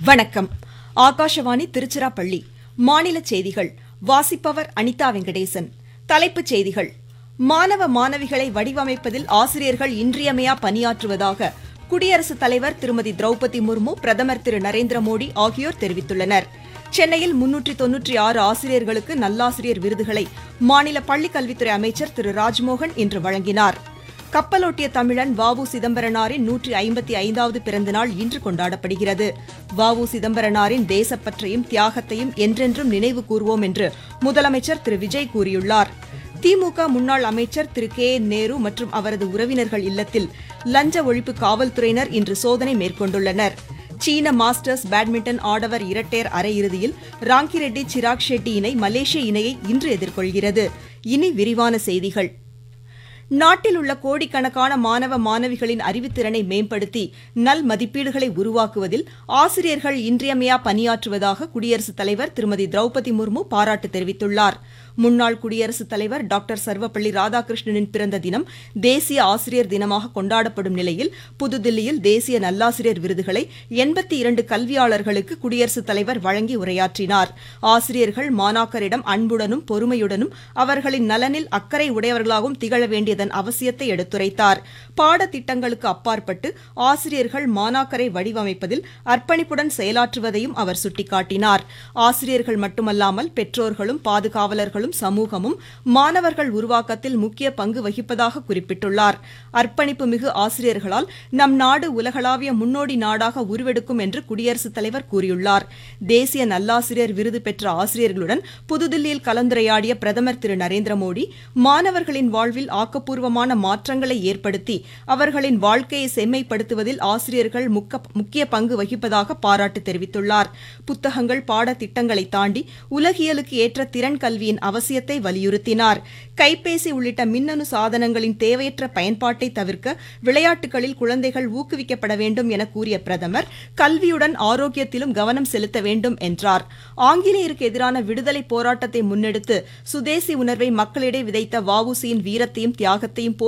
வணக்கம் ஆகாஷவாணி திருச்சிராப்பள்ளி மாநில செய்திகள் வாசிப்பவர் அனிதா வெங்கடேசன் தலைப்புச் செய்திகள் மாணவ மாணவிகளை வடிவமைப்பதில் ஆசிரியர்கள் இன்றியமையா பணியாற்றுவதாக குடியரசுத் தலைவர் திருமதி திரௌபதி முர்மு பிரதமர் திரு நரேந்திர மோடி ஆகியோர் தெரிவித்துள்ளனர் சென்னையில் முன்னூற்றி தொன்னூற்றி ஆறு ஆசிரியர்களுக்கு நல்லாசிரியர் விருதுகளை மாநில பள்ளிக்கல்வித்துறை அமைச்சர் திரு ராஜ்மோகன் இன்று வழங்கினார் கப்பலோட்டிய தமிழன் வ உ சிதம்பரனாரின் நூற்றி ஐம்பத்தி ஐந்தாவது பிறந்தநாள் இன்று கொண்டாடப்படுகிறது வ உ சிதம்பரனாரின் தேசப்பற்றையும் தியாகத்தையும் என்றென்றும் நினைவு கூர்வோம் என்று முதலமைச்சர் திரு விஜய் கூறியுள்ளார் திமுக முன்னாள் அமைச்சர் திரு கே என் நேரு மற்றும் அவரது உறவினர்கள் இல்லத்தில் லஞ்ச ஒழிப்பு காவல்துறையினர் இன்று சோதனை மேற்கொண்டுள்ளனர் சீன மாஸ்டர்ஸ் பேட்மிண்டன் ஆடவர் இரட்டையர் அரையிறுதியில் ராங்கிரெட்டி சிராக் ஷெட்டி இணை மலேசிய இணையை இன்று எதிர்கொள்கிறது இனி விரிவான செய்திகள் நாட்டில் உள்ள கோடிக்கணக்கான மாணவ மாணவிகளின் அறிவுத்திறனை மேம்படுத்தி நல் மதிப்பீடுகளை உருவாக்குவதில் ஆசிரியர்கள் இன்றியமையா பணியாற்றுவதாக குடியரசுத் தலைவர் திருமதி திரௌபதி முர்மு பாராட்டு தெரிவித்துள்ளார் முன்னாள் குடியரசுத் தலைவர் டாக்டர் சர்வப்பள்ளி ராதாகிருஷ்ணனின் பிறந்த தினம் தேசிய ஆசிரியர் தினமாக கொண்டாடப்படும் நிலையில் புதுதில்லியில் தேசிய நல்லாசிரியர் விருதுகளை எண்பத்தி இரண்டு கல்வியாளர்களுக்கு குடியரசுத் தலைவர் வழங்கி உரையாற்றினார் ஆசிரியர்கள் மாணாக்கரிடம் அன்புடனும் பொறுமையுடனும் அவர்களின் நலனில் அக்கறை உடையவர்களாகவும் திகழ வேண்டியதன் அவசியத்தை எடுத்துரைத்தார் பாடத்திட்டங்களுக்கு அப்பாற்பட்டு ஆசிரியர்கள் மாணாக்கரை வடிவமைப்பதில் அர்ப்பணிப்புடன் செயலாற்றுவதையும் அவர் சுட்டிக்காட்டினார் ஆசிரியர்கள் மட்டுமல்லாமல் பெற்றோர்களும் பாதுகாவலர்களும் சமூகமும் மாணவர்கள் உருவாக்கத்தில் முக்கிய பங்கு வகிப்பதாக குறிப்பிட்டுள்ளார் அர்ப்பணிப்பு மிகு ஆசிரியர்களால் நம் நாடு உலகளாவிய முன்னோடி நாடாக உருவெடுக்கும் என்று குடியரசுத் தலைவர் கூறியுள்ளார் தேசிய நல்லாசிரியர் விருது பெற்ற ஆசிரியர்களுடன் புதுதில்லியில் கலந்துரையாடிய பிரதமர் திரு நரேந்திர மோடி மாணவர்களின் வாழ்வில் ஆக்கப்பூர்வமான மாற்றங்களை ஏற்படுத்தி அவர்களின் வாழ்க்கையை செம்மைப்படுத்துவதில் ஆசிரியர்கள் முக்கிய பங்கு வகிப்பதாக பாராட்டு தெரிவித்துள்ளார் புத்தகங்கள் பாடத்திட்டங்களை தாண்டி உலகியலுக்கு ஏற்ற திறன் கல்வியின் அவசியத்தை வலியுறுத்தினார் கைபேசி உள்ளிட்ட மின்னணு சாதனங்களின் தேவையற்ற பயன்பாட்டை தவிர்க்க விளையாட்டுகளில் குழந்தைகள் ஊக்குவிக்கப்பட வேண்டும் என கூறிய பிரதமர் கல்வியுடன் ஆரோக்கியத்திலும் கவனம் செலுத்த வேண்டும் என்றார் ஆங்கிலேயருக்கு எதிரான விடுதலை போராட்டத்தை முன்னெடுத்து சுதேசி உணர்வை மக்களிடையே விதைத்த வவுசியின் வீரத்தையும் தியாகத்தையும்